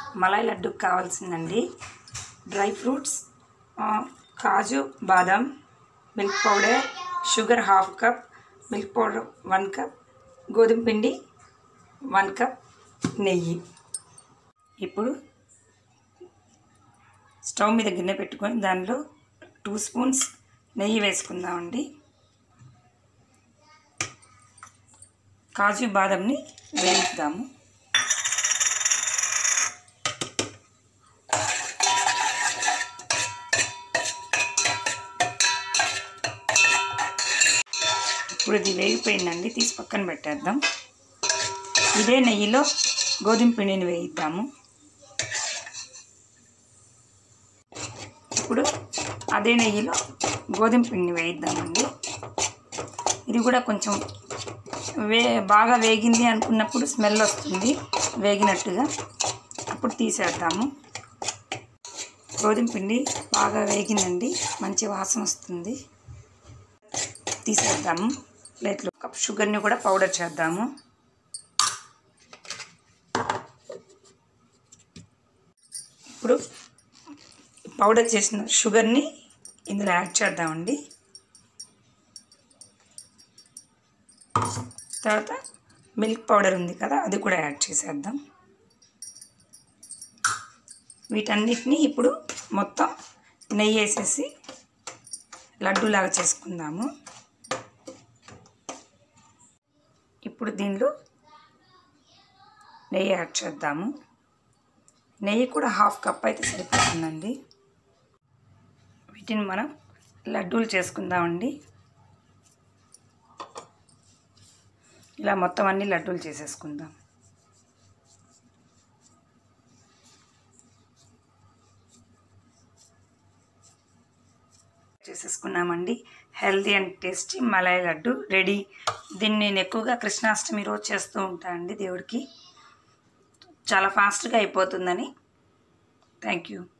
Malay లడ్డుకి కావాల్సిందండి dry fruits ఆ, కాజు బాదం milk powder sugar half cup milk powder one cup గోధుమ పిండి వన్ కప్ నెయ్యి ఇప్పుడు స్టవ్ మీద గిన్నె పెట్టుకొని దానిలో టూ స్పూన్స్ నెయ్యి వేసుకుందామండి కాజు బాదంని వేయిద్దాము ఇప్పుడు ఇది వేగిపోయిందండి తీసి పక్కన పెట్టేద్దాం ఇదే నెయ్యిలో గోధుమ పిండిని వేయిద్దాము ఇప్పుడు అదే నెయ్యిలో గోధుమ పిండిని వేయిద్దామండి ఇది కూడా కొంచెం వే బాగా వేగింది అనుకున్నప్పుడు స్మెల్ వస్తుంది వేగినట్టుగా అప్పుడు తీసేద్దాము గోధుమ పిండి బాగా వేగిందండి మంచి వాసన వస్తుంది తీసేద్దాము ప్లేట్లో కప్ షుగర్ని కూడా పౌడర్ చేద్దాము ఇప్పుడు పౌడర్ చేసిన షుగర్ని ఇందులో యాడ్ చేద్దామండి తర్వాత మిల్క్ పౌడర్ ఉంది కదా అది కూడా యాడ్ చేసేద్దాం వీటన్నిటిని ఇప్పుడు మొత్తం నెయ్యి వేసేసి లడ్డూలాగా చేసుకుందాము ఇప్పుడు దీనిలో నెయ్యి యాడ్ చేద్దాము నెయ్యి కూడా హాఫ్ కప్ అయితే సరిపోతుందండి వీటిని మనం లడ్డూలు చేసుకుందామండి ఇలా మొత్తం అన్ని లడ్డూలు చేసేసుకుందాం చేసేసుకున్నామండి healthy and tasty malai laddu ready దీన్ని నేను ఎక్కువగా కృష్ణాష్టమి రోజు చేస్తూ ఉంటానండి దేవుడికి చాలా ఫాస్ట్గా అయిపోతుందని థ్యాంక్ యూ